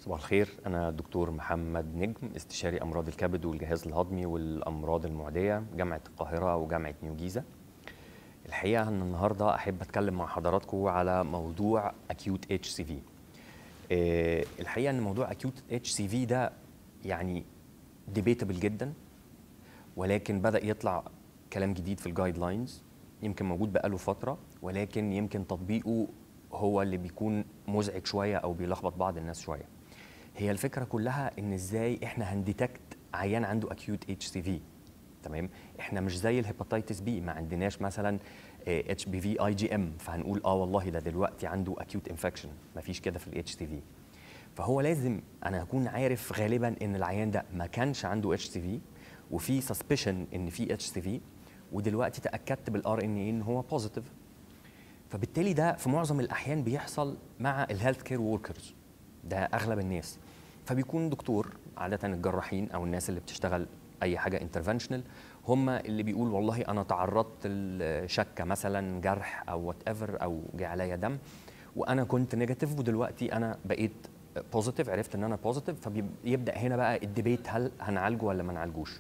صباح الخير أنا الدكتور محمد نجم استشاري أمراض الكبد والجهاز الهضمي والأمراض المعدية جامعة القاهرة وجامعة نيو جيزة الحقيقة أن النهاردة أحب أتكلم مع حضراتكم على موضوع acute HCV آه، الحقيقة أن موضوع acute HCV ده يعني debatable جدا ولكن بدأ يطلع كلام جديد في الجايد لاينز يمكن موجود بقاله فترة ولكن يمكن تطبيقه هو اللي بيكون مزعج شوية أو بيلخبط بعض الناس شوية هي الفكرة كلها إن إزاي إحنا هنديتكت عيان عنده acute HCV تمام احنا مش زي الهيباتيتس بي ما عندناش مثلا اتش بي في اي جي ام فهنقول اه والله ده دلوقتي عنده اكيوت انفكشن مفيش كده في الاتش تي في فهو لازم انا اكون عارف غالبا ان العيان ده ما كانش عنده اتش تي في وفي سسبشن ان في اتش تي في ودلوقتي تاكدت بالار ان اي ان هو بوزيتيف فبالتالي ده في معظم الاحيان بيحصل مع الهيلث كير وركرز ده اغلب الناس فبيكون دكتور عاده الجراحين او الناس اللي بتشتغل اي حاجه انترفنشنال هم اللي بيقول والله انا تعرضت لشكه مثلا جرح او وات ايفر او جه عليا دم وانا كنت نيجاتيف ودلوقتي انا بقيت بوزيتيف عرفت ان انا بوزيتيف فبيبدا هنا بقى الديبيت هل هنعالجه ولا ما نعالجوش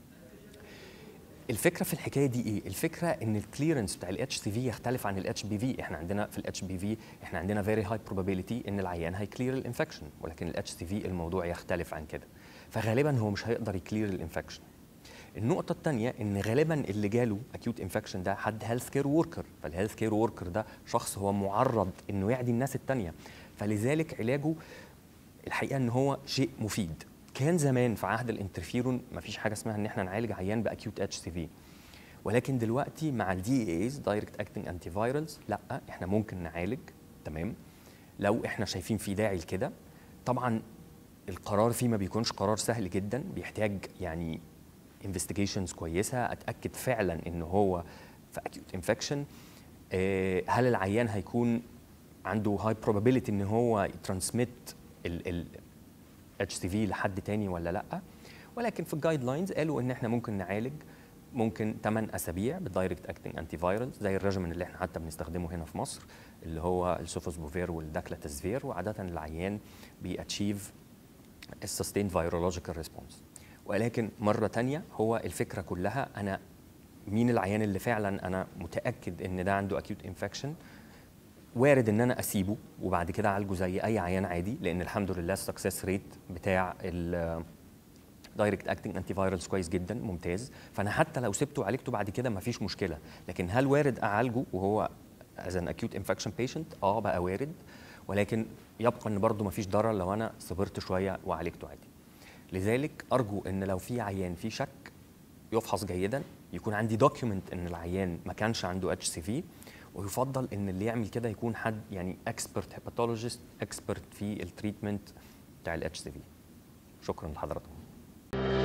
الفكره في الحكايه دي ايه الفكره ان الكليرنس بتاع الاتش سي في يختلف عن الاتش بي في احنا عندنا في الاتش بي في احنا عندنا فيري هاي probability ان العيان هيكلير الانفكشن ولكن الاتش سي في الموضوع يختلف عن كده فغالبا هو مش هيقدر يكلير الانفكشن النقطة الثانية إن غالبا اللي جاله أكيوت انفكشن ده حد هيلث كير وركر، فالهيلث كير وركر ده شخص هو معرض إنه يعدي الناس التانية، فلذلك علاجه الحقيقة إن هو شيء مفيد. كان زمان في عهد الانترفيرون مفيش حاجة اسمها إن إحنا نعالج عيان بأكيوت اتش سي في. ولكن دلوقتي مع الدي ايز دايركت اكتنج انتي فايرلز لا احنا ممكن نعالج تمام لو احنا شايفين في داعي لكده طبعا القرار فيه ما بيكونش قرار سهل جدا بيحتاج يعني انفستيجيشنز كويسه اتاكد فعلا ان هو في اكيوت انفكشن هل العيان هيكون عنده هاي probability ان هو يترانسميت ال اتش سي في لحد تاني ولا لا ولكن في الجايد لاينز قالوا ان احنا ممكن نعالج ممكن 8 اسابيع بالدايركت اكتنج انتي فايرلز زي الريجيمن اللي احنا حتى بنستخدمه هنا في مصر اللي هو السوفوسبوفير والداكلاتازفير وعاده العيان بياتشيف السستين فيرولوجيكال ريسبونس ولكن مره تانية هو الفكره كلها انا مين العيان اللي فعلا انا متاكد ان ده عنده اكيوت انفكشن وارد ان انا اسيبه وبعد كده اعالجه زي اي عيان عادي لان الحمد لله السكسس ريت بتاع دايركت اكتنج انتي فايرلز كويس جدا ممتاز فانا حتى لو سبته وعالجته بعد كده مفيش مشكله لكن هل وارد اعالجه وهو از ان اكيوت انفكشن بيشنت اه بقى وارد ولكن يبقى ان برضه مفيش ضرر لو انا صبرت شويه وعالجته عادي لذلك ارجو ان لو في عيان في شك يفحص جيدا يكون عندي دوكيومنت ان العيان ما كانش عنده اتش سي في ويفضل ان اللي يعمل كده يكون حد يعني اكسبرت هيباتولوجيست اكسبرت في التريتمنت بتاع الاتش سي في شكرا لحضراتكم